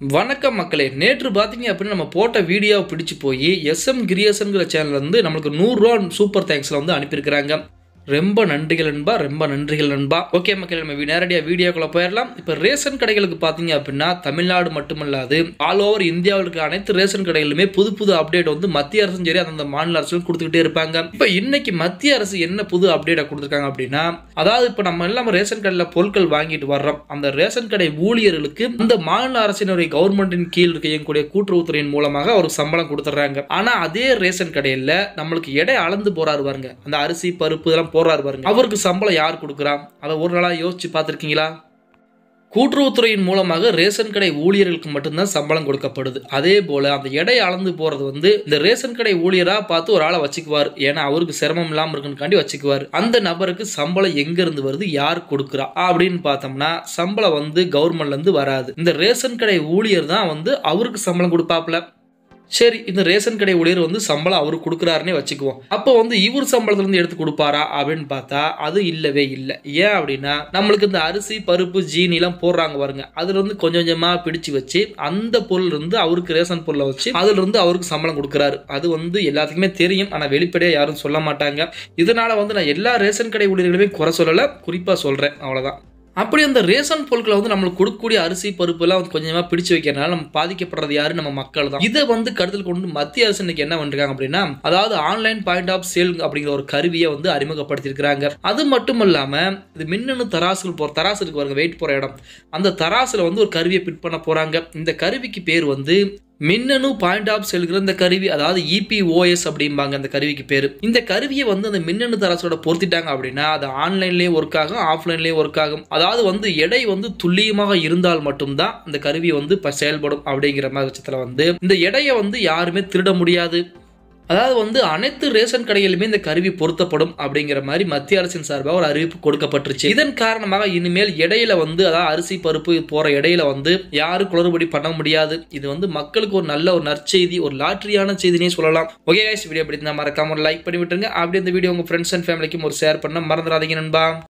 வணக்கம் மக்களே நேற்று பார்த்தீங்க அப்படின்னா நம்ம போட்ட வீடியோவை பிடிச்சு போய் எஸ்எம் கிரியேசன்கிற சேனல்ல இருந்து நம்மளுக்கு நூறுரூவா சூப்பர் தேங்க்ஸில் வந்து அனுப்பியிருக்கிறாங்க ரொம்ப நன்றிகள் நண்பா ரொம்ப நன்றிகள் நண்பா ஓகே மக்களே நம்ம நேரடியாக வீடியோக்குள்ள போயிடலாம் இப்போ ரேஷன் கடைகளுக்கு பார்த்தீங்க அப்படின்னா தமிழ்நாடு மட்டுமல்லாது ஆல் ஓவர் இந்தியாவில் இருக்க அனைத்து ரேஷன் கடைகளுமே புது புது அப்டேட் வந்து மத்திய அரசும் சரி அந்தந்த மாநில அரசும் கொடுத்துக்கிட்டே இருப்பாங்க இப்போ இன்னைக்கு மத்திய அரசு என்ன புது அப்டேட்டை கொடுத்துருக்காங்க அப்படின்னா அதாவது இப்போ நம்ம எல்லாம் ரேஷன் கடையில் பொருட்கள் வாங்கிட்டு வர்றோம் அந்த ரேஷன் கடை ஊழியர்களுக்கு இந்த மாநில அரசினுடைய கவர்மெண்டின் கீழ் இயங்கக்கூடிய கூட்டுறவுத்துறையின் மூலமாக ஒரு சம்பளம் கொடுத்துட்றாங்க ஆனா அதே ரேஷன் கடையில் நம்மளுக்கு எடை அளந்து போறாரு பாருங்க அந்த அரிசி பருப்பு இதெல்லாம் போறாரு பாருங்க அவருக்கு சம்பளம் யார் கொடுக்குறா அதை ஒரு நாளா யோசிச்சு பார்த்துருக்கீங்களா கூட்டுறவுத்துறையின் மூலமாக ரேஷன் கடை ஊழியர்களுக்கு மட்டும்தான் சம்பளம் கொடுக்கப்படுது அதே போல அந்த எடை அளந்து போறது வந்து இந்த ரேஷன் கடை ஊழியரா பார்த்து ஒரு ஆளை வச்சுக்குவார் ஏன்னா அவருக்கு சிரமம் இல்லாம இருக்குன்னு வச்சுக்குவார் அந்த நபருக்கு சம்பளம் எங்க இருந்து வருது யார் கொடுக்குறா அப்படின்னு பார்த்தோம்னா சம்பளம் வந்து கவர்மெண்ட்ல இருந்து வராது இந்த ரேஷன் கடை ஊழியர் தான் வந்து அவருக்கு சம்பளம் கொடுப்பாப்ல சரி இந்த ரேஷன் கடை ஊழியர் வந்து சம்பளம் அவர் கொடுக்குறாருன்னே வச்சுக்குவோம் அப்போ வந்து இவர் சம்பளத்துல இருந்து எடுத்து கொடுப்பாரா அப்படின்னு பார்த்தா அது இல்லவே இல்லை ஏன் அப்படின்னா நம்மளுக்கு இந்த அரிசி பருப்பு ஜீனி எல்லாம் போடுறாங்க பாருங்க அதுல இருந்து கொஞ்சம் கொஞ்சமா பிடிச்சு வச்சு அந்த பொருள் இருந்து அவருக்கு ரேஷன் பொருளை வச்சு அதுல இருந்து அவருக்கு சம்பளம் கொடுக்குறாரு அது வந்து எல்லாத்துக்குமே தெரியும் ஆனா வெளிப்படையா யாரும் சொல்ல மாட்டாங்க இதனால வந்து நான் எல்லா ரேஷன் கடை ஊழியர்களுமே குறை சொல்லல குறிப்பா சொல்றேன் அவ்வளவுதான் அப்படி அந்த ரேஷன் பொருட்களை வந்து நம்மளுக்கு கொடுக்கக்கூடிய அரிசி பருப்பு எல்லாம் வந்து கொஞ்சமா பிடிச்சு வைக்கிறதுனால நம்ம பாதிக்கப்படுறது யாரு நம்ம மக்கள் தான் இதை வந்து கருத்தில் கொண்டு மத்திய அரசு இன்னைக்கு என்ன பண்ணிருக்காங்க அப்படின்னா அதாவது ஆன்லைன் பாயிண்ட் ஆஃப் சேல் அப்படிங்கிற ஒரு கருவியை வந்து அறிமுகப்படுத்தியிருக்கிறாங்க அது மட்டும் இல்லாம இது மின்னணு தராசுகள் போற தராசு இருக்கு பாருங்க வெயிட் போற இடம் அந்த தராசுல வந்து ஒரு கருவியை பிட் பண்ண போறாங்க இந்த கருவிக்கு பேர் வந்து மின்னணு பாயிண்ட் ஆஃப் செல்கிற இந்த கருவி அதாவது இபிஓஎஸ் அப்படிம்பாங்க அந்த கருவிக்கு பேர் இந்த கருவியை வந்து அந்த மின்னணு தராசோட பொருத்திட்டாங்க அப்படின்னா அது ஆன்லைன்லேயே ஒர்க் ஆகும் ஆஃப்லைன்லேயே ஒர்க் ஆகும் அதாவது வந்து எடை வந்து துல்லியமாக இருந்தால் மட்டும்தான் இந்த கருவி வந்து இப்போ செயல்படும் அப்படிங்கிற மாதிரி பட்சத்தில் வந்து இந்த எடையை வந்து யாருமே திருட முடியாது அதாவது வந்து அனைத்து ரேஷன் கடைகளிலுமே இந்த கருவி பொருத்தப்படும் அப்படிங்கிற மாதிரி மத்திய அரசின் சார்பாக ஒரு அறிவிப்பு கொடுக்கப்பட்டுருச்சு இதன் காரணமாக இனிமேல் இடையில வந்து அதாவது அரிசி பருப்பு போற இடையில வந்து யாரும் குளறுபடி பண்ண முடியாது இது வந்து மக்களுக்கு ஒரு நல்ல ஒரு நற்செய்தி ஒரு லாட்ரியான செய்தினே சொல்லலாம் ஓகே கைஸ் வீடியோ பிடிச்சிருந்தா மறக்காம ஒரு லைக் பண்ணி விட்டுருங்க அப்படி இந்த வீடியோ உங்க ஃப்ரெண்ட்ஸ் அண்ட் ஃபேமிலிக்கும் ஒரு ஷேர் பண்ண மறந்துடாதீங்க நண்பா